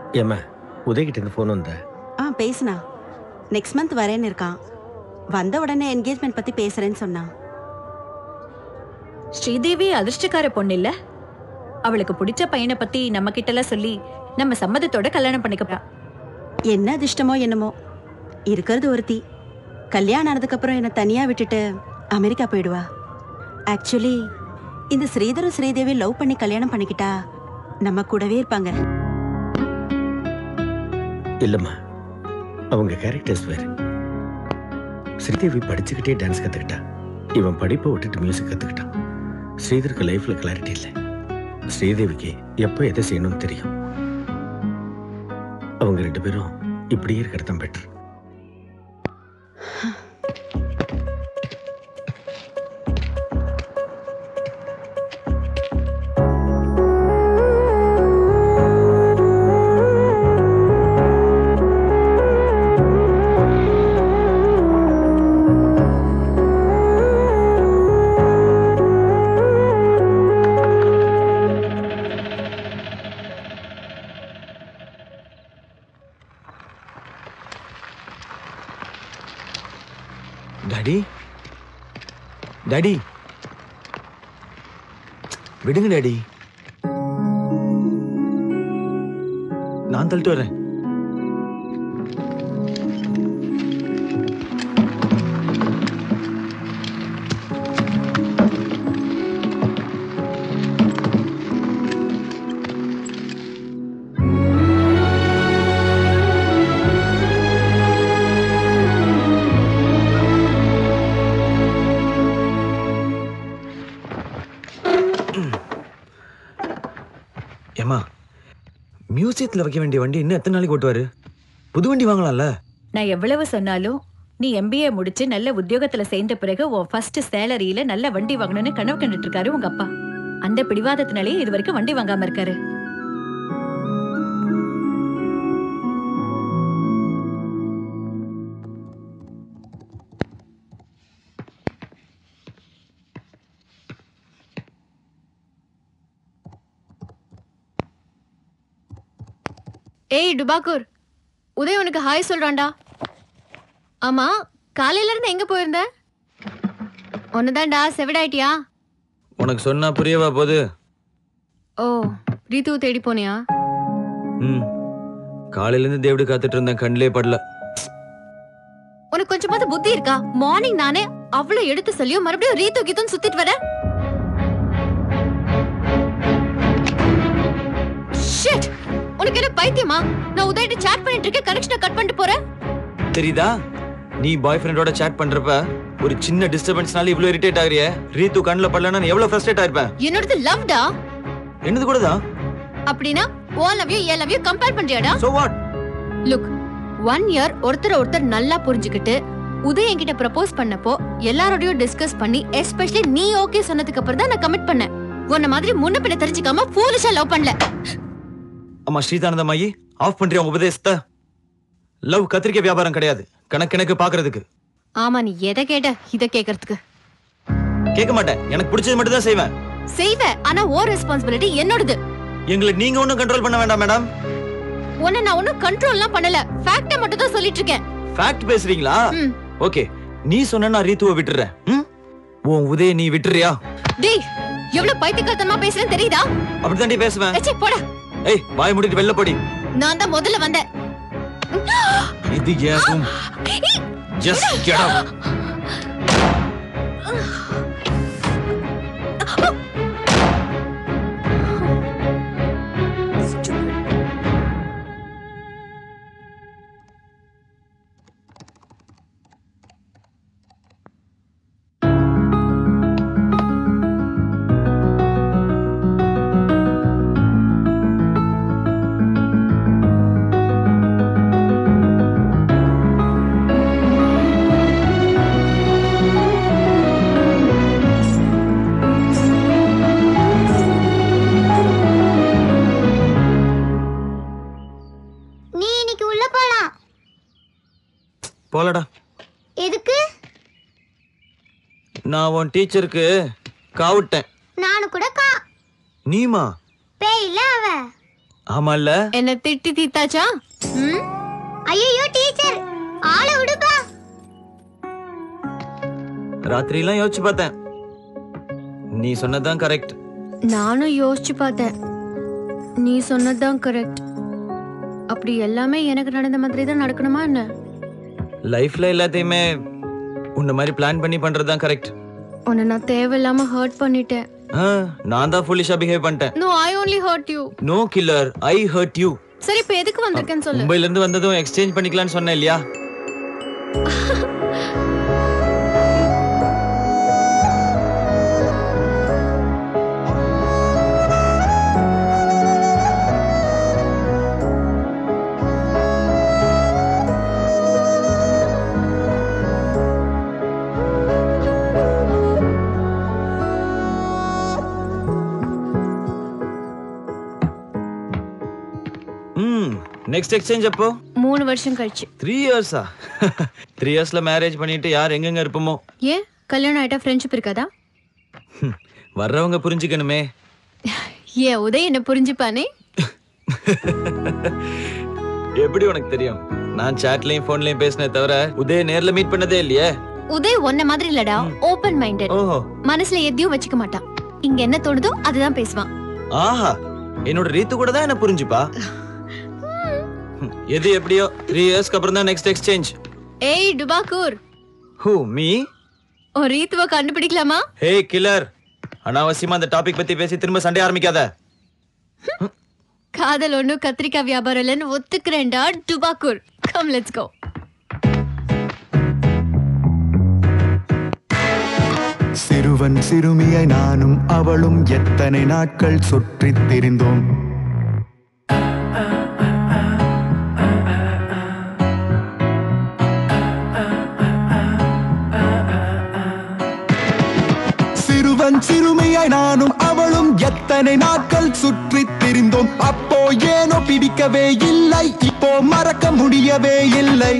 ஏம்மா உதயகிட்ட இருந்து ஃபோன் வந்தா ஆ பேசுனா நெக்ஸ்ட் மந்த் வரேன்னு இருக்கான் வந்த உடனே என்கேஜ்மெண்ட் பத்தி பேசுறேன்னு சொன்னான் ஸ்ரீதேவி அதிர்ஷ்டக்கார பொண்ணு இல்ல அவளுக்கு பிடிச்ச பையனை பத்தி நம்ம கிட்டலாம் சொல்லி நம்ம சம்மதத்தோட கல்யாணம் பண்ணிக்கப்பா என்ன அதிர்ஷ்டமோ என்னமோ இருக்கிறது ஒருத்தி கல்யாணம் ஆனதுக்கு அப்புறம் என்னை தனியா விட்டுட்டு அமெரிக்கா போயிடுவா ஆக்சுவலி இந்த ஸ்ரீதரும் ஸ்ரீதேவி லவ் பண்ணி கல்யாணம் பண்ணிக்கிட்டா நம்ம கூடவே இருப்பாங்க இல்லைம்மா அவங்க கேரக்டர்ஸ் வேறு ஸ்ரீதேவி படிச்சுக்கிட்டே டான்ஸ் கற்றுக்கிட்டா இவன் படிப்பை விட்டுட்டு மியூசிக் கற்றுக்கிட்டான் ஸ்ரீதருக்கு லைஃப்பில் கிளாரிட்டி இல்லை ஸ்ரீதேவிக்கு எப்போ எதை செய்யணும்னு தெரியும் அவங்க ரெண்டு பேரும் இப்படியே இருக்கிறது தான் பெட்டர் டாடி டாடி விடுங்க டாடி நான் தள்ளிட்டு வரேன் ஏமா மியூசியத்தில் வைக்க வேண்டிய வண்டி இன்னும் எத்தனை நாளைக்கு ஓட்டுவாரு புது வண்டி வாங்கலாம்ல நான் எவ்வளவு சொன்னாலும் நீ எம்பிஏ முடிச்சு நல்ல உத்தியோகத்துல சேர்ந்த பிறகு உன் ஃபர்ஸ்ட் சேலரியில நல்ல வண்டி வாங்கணும்னு கனவு கண்டுட்டு இருக்காரு உங்க அப்பா அந்த பிடிவாதத்தினாலேயே இது வரைக்கும் வண்டி வாங்காம இருக்காரு ஏய் டுபாக்கூர் உதய் உனக்கு ஹாய் சொல்றான்டா ஆமா காலையில இருந்து எங்க போயிருந்த ஒன்னுதான்டா செவிடாயிட்டியா உனக்கு சொன்னா புரியவா போது ஓ ரீத்துவை தேடி போனியா ம் காலையிலேருந்து தேவடி காத்துட்டு இருந்தேன் கண்ணிலே படல உனக்கு கொஞ்சமாவது புத்தி இருக்கா மார்னிங் நானே அவ்வளவு எடுத்து சொல்லியும் மறுபடியும் ரீத்து கீத்துன்னு சுத்திட்டு வர Shit! உனக்கு என்ன பைத்தியமா நான் உதயிட்ட சாட் பண்ணிட்டு இருக்கேன் கனெக்ஷனை கட் பண்ணிட்டு போறேன் தெரியுதா நீ பாய் ஃப்ரெண்டோட சேட் பண்றப்ப ஒரு சின்ன டிஸ்டர்பன்ஸ்னால இவ்ளோ இரிட்டேட் ஆகுறிய ரீத்து கண்ணில் படலன்னா நான் எவ்வளவு ஃப்ரஸ்ட்ரேட் ஆயிருப்பேன் என்னோடது லவ்டா என்னது கூட தான் அப்படின்னா oh love you a love you compare பண்றியாடா so what look one year ஒருத்தர் ஒருத்தர் நல்லா புரிஞ்சுக்கிட்டு உதய் என்கிட்ட ப்ரப்போஸ் பண்ணப்போ எல்லாரோடயும் டிஸ்கஸ் பண்ணி எஸ்பெஷலி நீ ஓகே சொன்னதுக்கு அப்புறம் தான் நான் கமிட் பண்ணேன் உன்ன மாதிரி முன்ன பின்ன தெரிஞ்சுக்காம ஃபூலிஷா லவ் பண்ணல அம்மா ஸ்ரீதானந்தமாயி ஆஃப் பண்றியா உன் உபதேசத்தை லவ் கத்திரிக்கை வியாபாரம் கிடையாது கணக்கணக்கு பாக்குறதுக்கு ஆமா நீ எதை கேட்ட இத கேக்குறதுக்கு கேட்க மாட்டேன் எனக்கு பிடிச்சது மட்டும் தான் செய்வேன் செய்வ ஆனா ஓ ரெஸ்பான்சிபிலிட்டி என்னோடது எங்களை நீங்க ஒண்ணும் கண்ட்ரோல் பண்ண வேண்டாம் மேடம் உன்னை நான் ஒன்னும் கண்ட்ரோல்லாம் பண்ணல ஃபேக்ட மட்டும் தான் சொல்லிட்டு இருக்கேன் ஃபேக்ட் பேசுறீங்களா ம். ஓகே நீ சொன்ன நான் ரீத்துவை விட்டுறேன் ம்? உன் உதய நீ விட்டுறியா டேய் எவ்வளவு பைத்தியக்காரத்தனமா பேசுறேன்னு தெரியுதா அப்படித்தாண்டி பேசுவேன் ஏச்சி போடா ஏய் வாய் மூடிட்டு வெளில போடி நான் தான் முதல்ல வந்தேன் இது ஏன் room? Just get out. நீ இன்னைக்கு உள்ள போலாம் போலடா எதுக்கு நான் உன் டீச்சருக்கு காவிட்டேன் நானு கூட கா நீமா பேயில அவ ஆமா இல்ல என்ன திட்டி தீத்தாச்சா ம் ஐயோ டீச்சர் ஆளை விடுப்பா ராத்திரி எல்லாம் யோசிச்சு பார்த்தேன் நீ சொன்னதுதான் கரெக்ட் நானும் யோசிச்சு பார்த்தேன் நீ சொன்னதுதான் கரெக்ட் அப்படி எல்லாமே எனக்கு நடந்த மாதிரி தான் நடக்கணுமா என்ன லைஃப்ல எல்லாத்தையுமே உன்ன மாதிரி பிளான் பண்ணி பண்றதுதான் கரெக்ட் உன்னை நான் தேவையில்லாம ஹர்ட் பண்ணிட்டேன் நான் தான் ஃபுல்லிஷா பிஹேவ் பண்ணிட்டேன் no I only hurt you no killer I hurt you சரி இப்ப எதுக்கு வந்திருக்கேன்னு சொல்லு மும்பைல இருந்து வந்ததும் எக்ஸ்சேஞ்ச் பண்ணிக்கலாம்னு சொன்னேன் இல்லையா ம் நெக்ஸ்ட் எக்ஸ்சேஞ்ச் அப்போ மூணு வருஷம் கழிச்சு த்ரீ இயர்ஸா த்ரீ இயர்ஸ்ல மேரேஜ் பண்ணிட்டு யார் எங்கெங்க இருப்போமோ ஏன் கல்யாணம் ஆயிட்டா ஃப்ரெண்ட்ஷிப் இருக்காதா ஹம், வர்றவங்க புரிஞ்சுக்கணுமே ஏன் உதய் என்ன புரிஞ்சுப்பானே எப்படி உனக்கு தெரியும் நான் சாட்லயும் போன்லயும் பேசினே தவிர உதய நேர்ல மீட் பண்ணதே இல்லையே உதய் உன்ன மாதிரி இல்லடா ஓபன் மைண்டட் ஓஹோ மனசுல எதையும் வச்சுக்க மாட்டான் இங்க என்ன தோணுதோ அதுதான் பேசுவான் ஆஹா என்னோட ரீத்து கூட தான் என்ன புரிஞ்சுப்பா ஹம், எது எப்படியோ த்ரீ இயர்ஸ்க்கு அப்புறம் தான் நெக்ஸ்ட் எக்ஸ்சேஞ்ச் ஏய் டுபாக்கூர் ஹூ மீ ஒரு ரீத்துவ கண்டுபிடிக்கலாமா ஹே கில்லர் அனாவசியமா அந்த டாபிக் பத்தி பேசி திரும்ப சண்டை ஆரம்பிக்காத காதல் ஒண்ணும் கத்திரிக்காய் வியாபாரம் இல்லைன்னு ஒத்துக்கிறேன்டா டுபாக்கூர் கம் லெட்ஸ் கோ சிறுவன் சிறுமியை நானும் அவளும் எத்தனை நாட்கள் சுற்றித் திரிந்தோம் சிறுவன் சிறுமியை நானும் அவளும் எத்தனை நாட்கள் சுற்றித் திரிந்தோம் அப்போ ஏனோ பிடிக்கவே இல்லை இப்போ மறக்க முடியவே இல்லை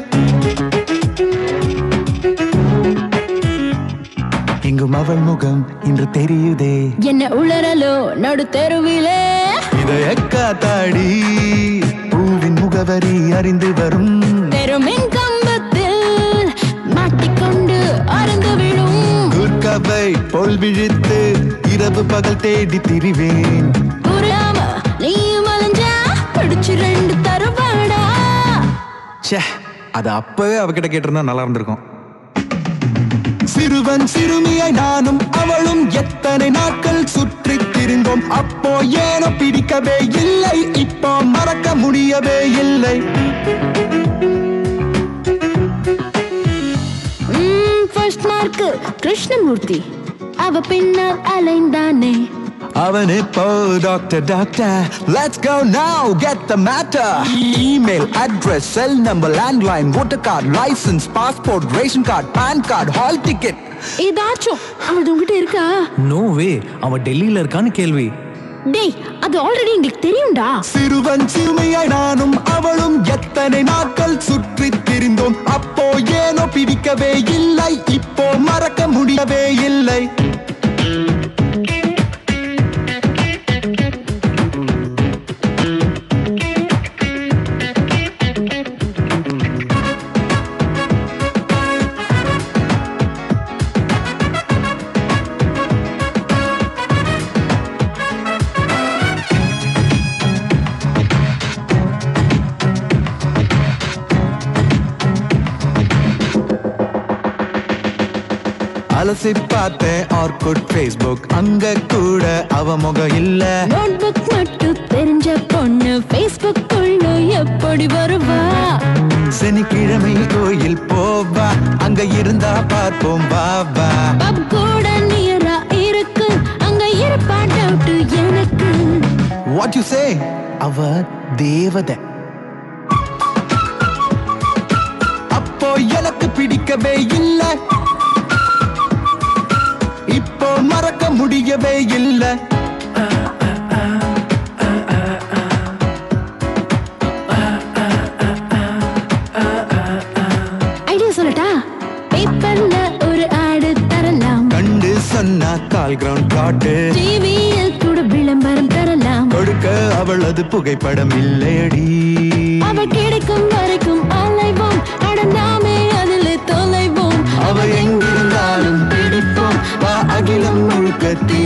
எங்கும் அவள் முகம் இன்று தெரியுதே என்ன உளறலோ நடு தெருவிலே இதய காத்தாடி பூவின் முகவரி அறிந்து வரும் பெருமின் கம்பத்தில் மாட்டிக்கொண்டு அறந்து விழும் குர்கவை போல் விழித்து இரவு பகல் தேடி திரிவேன் புரியாம நீயும் அலைஞ்சா பிடிச்சு ரெண்டு தருவாடா ச்சே அது அப்பவே அவகிட்ட கேட்டிருந்தா நல்லா இருந்திருக்கும் சிறுவன் சிறுமியை நானும் அவளும் எத்தனை நாட்கள் சுற்றித் திரிந்தோம் அப்போ ஏனோ பிடிக்கவே இல்லை இப்போ மறக்க முடியவே இல்லை ஃபர்ஸ்ட் மார்க் கிருஷ்ணமூர்த்தி அவ பின்னால் அலைந்தானே அவன் இப்போ doctor doctor let's go now get the matter email address cell number landline voter card licence passport ration card pan card hall ticket ஏதாச்சும் அவள் உங்ககிட்ட இருக்கா நோ வே அவ டெல்லியில இருக்கான்னு கேள்வி டேய் அது ஆல்ரெடி எங்களுக்கு தெரியும்டா சிறுவன் சிறுமியை நானும் அவளும் எத்தனை நாட்கள் சுற்றித் திரிந்தோம் அப்போ ஏனோ பிடிக்கவே இல்லை இப்போ மறக்க முடியவே இல்லை அலசி பார்த்தேன் ஆர்குட் ஃபேஸ்புக் அங்க கூட அவ முகம் இல்ல நோட்புக் மட்டும் தெரிஞ்ச பொண்ணு ஃபேஸ்புக் குள்ள எப்படி வருவா சனிக்கிழமை கோயில் போவா அங்க இருந்தா பார்ப்போம் பாபா பப் கூட நியரா இருக்கு அங்க இருப்பா டவுட் எனக்கு வாட் யூ சே அவ தேவதை அப்போ எனக்கு பிடிக்கவே இல்ல இப்போ மறக்க முடியவே இல்லை ஐடியா சொல்லட்டா பேப்பர்ல ஒரு ஆடு தரலாம் கண்டு சொன்னா கால் கிரவுண்ட் பிளாட்டு டிவியில் கூட விளம்பரம் தரலாம் கொடுக்க அவ அவளது புகைப்படம் இல்லையடி அவள் கிடைக்கும் வரைக்கும் அலைவோம் அடந்தாமே அதில் தொலைவோம் அவ எங்கிருந்தாலும் பிடிப்போம் வா அகிலம் முழுக்க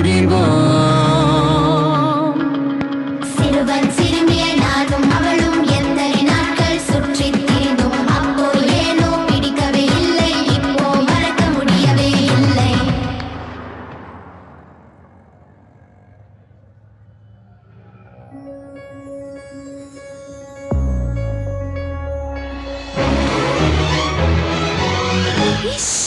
திரிவோம் சிறுவன் சிறுமியை நானும் அவளும் எத்தனை நாட்கள் சுற்றி திரிந்தோம் அப்போ ஏனோ பிடிக்கவே இல்லை இப்போ மறக்க முடியவே இல்லை இஷ்